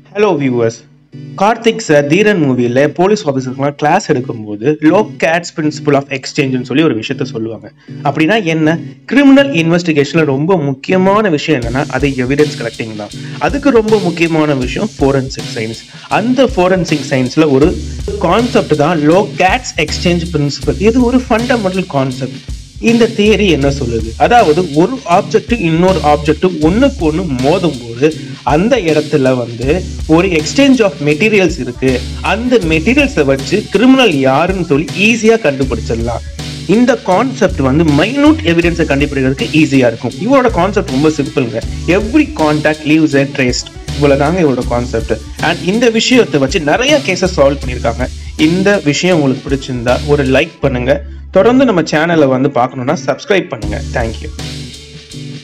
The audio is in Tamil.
hello viewers Karthik sir Theeran மூவியில் போலீஸ் ஆஃபீஸர்ஸ்லாம் கிளாஸ் எடுக்கும்போது லோ கேட்ஸ் பிரின்சிபல் ஆஃப் எக்ஸ்சேஞ்சுன்னு சொல்லி ஒரு விஷயத்த சொல்லுவாங்க அப்படின்னா என்ன கிரிமினல் இன்வெஸ்டிகேஷனில் ரொம்ப முக்கியமான விஷயம் என்னன்னா அது எவிடன்ஸ் கலெக்டிங் தான் அதுக்கு ரொம்ப முக்கியமான விஷயம் ஃபோரன்சிக் சயின்ஸ் அந்த ஃபோரன்சிக் சயின்ஸில் ஒரு கான்செப்ட் தான் லோ கேட்ஸ் எக்ஸ்சேஞ்ச் பிரின்சிபல் இது ஒரு ஃபண்டமெண்டல் கான்செப்ட் இந்த தியரி என்ன சொல்லுது அதாவது ஒரு ஆப்ஜெக்ட் இன்னொரு ஆப்ஜெக்ட் ஒண்ணுக்கு ஒண்ணு மோதும் போது அந்த இடத்துல வந்து ஒரு எக்ஸ்சேஞ்ச் ஆஃப் மெட்டீரியல்ஸ் இருக்கு அந்த மெட்டீரியல்ஸை வச்சு கிரிமினல் யாருன்னு சொல்லி ஈஸியா கண்டுபிடிச்சிடலாம் இந்த கான்செப்ட் வந்து மைனூட் எவிடன்ஸை கண்டுபிடிக்கிறதுக்கு ஈஸியா இருக்கும் இவரோட கான்செப்ட் ரொம்ப சிம்பிளுங்க every contact leaves a trace இவ்வளவுதாங்க இவரோட கான்செப்ட் அண்ட் இந்த விஷயத்தை வச்சு நிறைய கேசஸ் சால்வ் பண்ணியிருக்காங்க இந்த விஷயம் உங்களுக்கு பிடிச்சிருந்தா ஒரு லைக் பண்ணுங்க தொடர்ந்து நம்ம சேனலை வந்து பார்க்கணும்னா சப்ஸ்கிரைப் பண்ணுங்க தேங்க்யூ